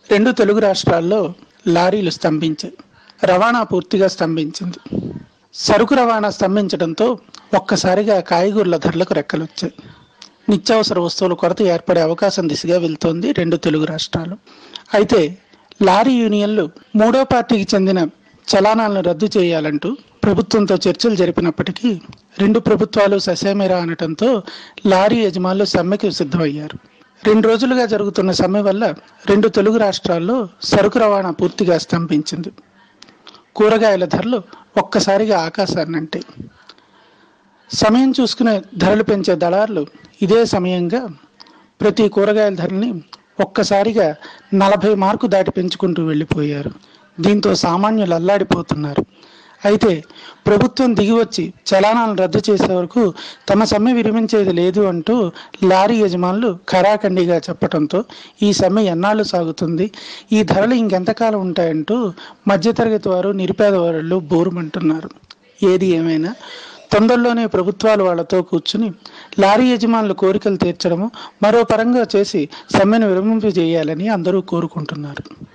రెండు తెలుగు రాష్ట్రాల్లో లారీలు స్తంభించాయి రవాణా పూర్తిగా స్తంభించింది సరుకు రవాణా స్తంభించడంతో ఒక్కసారిగా కాయగూరల ధరలకు రెక్కలొచ్చాయి నిత్యావసర వస్తువుల కొరత ఏర్పడే అవకాశం దిశగా వెళ్తోంది రెండు తెలుగు రాష్ట్రాలు అయితే లారీ యూనియన్లు మూడో పార్టీకి చెందిన చలానాలను రద్దు చేయాలంటూ ప్రభుత్వంతో చర్చలు జరిపినప్పటికీ రెండు ప్రభుత్వాలు ససేమిరా అనటంతో లారీ యజమానులు సమ్మెకు సిద్ధమయ్యారు రెండు రోజులుగా జరుగుతున్న సమ్మె వల్ల రెండు తెలుగు రాష్ట్రాల్లో సరుకు రవాణా పూర్తిగా స్తంభించింది కూరగాయల ధరలు ఒక్కసారిగా ఆకాశాన్ని అంటే సమయం చూసుకునే ధరలు పెంచే దళారులు ఇదే సమయంగా ప్రతి కూరగాయల ధరని ఒక్కసారిగా నలభై మార్కు దాటి పెంచుకుంటూ వెళ్ళిపోయారు దీంతో సామాన్యులు అల్లాడిపోతున్నారు అయితే ప్రభుత్వం దిగివచ్చి చలానాలను రద్దు చేసే వరకు తమ సమ్మె విరమించేది లేదు అంటూ లారీ యజమానులు ఖరాఖండిగా చెప్పడంతో ఈ సమ్మె ఎన్నాళ్ళు సాగుతుంది ఈ ధరలు ఇంకెంతకాలం ఉంటాయంటూ మధ్యతరగతి వారు నిరుపేద వారు బోరుమంటున్నారు ఏది ఏమైనా తొందరలోనే ప్రభుత్వాలు వాళ్లతో కూర్చుని లారీ యజమానుల కోరికలు తీర్చడము మరో పరంగా చేసి సమ్మెను విరమింపజేయాలని అందరూ కోరుకుంటున్నారు